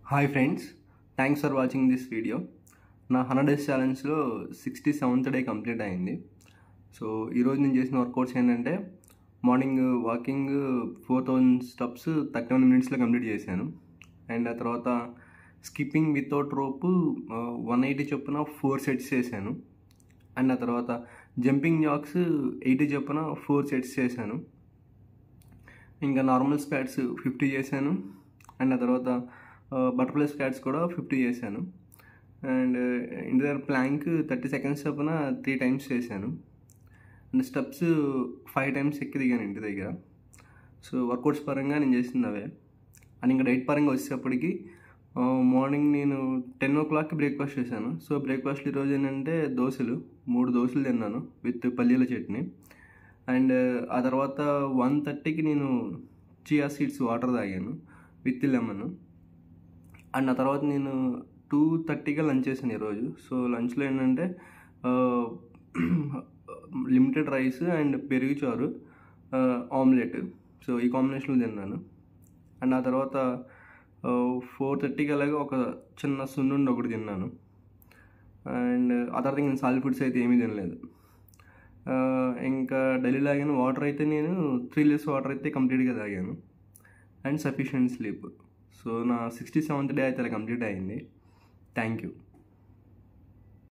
hi friends thanks for watching this video నా hundred days ఛాలెంజ్లో sixty seventh day complete అయింది so ఈరోజు నేను చేసిన వర్కౌట్స్ ఏంటంటే morning walking four thousand steps thirty one మినిట్స్లో కంప్లీట్ చేశాను అండ్ ఆ తర్వాత skipping without rope one eighty చొప్పున ఫోర్ సెట్స్ చేశాను అండ్ ఆ తర్వాత జంపింగ్ జాక్స్ ఎయిటీ చొప్పున ఫోర్ సెట్స్ చేశాను ఇంకా నార్మల్ స్క్వాట్స్ ఫిఫ్టీ చేశాను అండ్ ఆ తర్వాత బటర్ఫ్లై స్క్వాట్స్ కూడా ఫిఫ్టీ చేశాను అండ్ ఇంటి దగ్గర ప్లాంక్ థర్టీ సెకండ్స్ చొప్పున త్రీ టైమ్స్ చేశాను అండ్ స్టెప్స్ ఫైవ్ టైమ్స్ ఎక్కి దిగాను ఇంటి దగ్గర సో వర్కౌట్స్ పరంగా నేను చేసింది అవే అండ్ ఇంకా డైట్ పరంగా వచ్చేటప్పటికి మార్నింగ్ నేను టెన్ ఓ క్లాక్కి బ్రేక్ఫాస్ట్ చేశాను సో బ్రేక్ఫాస్ట్ ఈరోజు ఏంటంటే దోశలు మూడు దోశలు తిన్నాను విత్ పల్లీల చట్నీ అండ్ ఆ తర్వాత వన్ థర్టీకి నేను చియా సీడ్స్ వాటర్ తాగాను విత్ లెమన్ అండ్ ఆ తర్వాత నేను టూ థర్టీగా లంచ్ చేశాను ఈరోజు సో లంచ్లో ఏంటంటే లిమిటెడ్ రైస్ అండ్ పెరుగు చారు ఆమ్లెట్ సో ఈ కాంబినేషన్లో తిన్నాను అండ్ ఆ తర్వాత ఫోర్ థర్టీకి అలాగే ఒక చిన్న సున్నుండి ఒకటి తిన్నాను అండ్ ఆ తర్వాత నేను సాలిడ్ ఫుడ్స్ అయితే ఏమీ తినలేదు ఇంకా డైలీ తాగిన వాటర్ అయితే నేను త్రీ లీటర్స్ వాటర్ అయితే కంప్లీట్గా తాగాను అండ్ సఫిషియెంట్ స్లీప్ సో నా సిక్స్టీ సెవెంత్ డే అయితే అలా కంప్లీట్ అయింది థ్యాంక్ యూ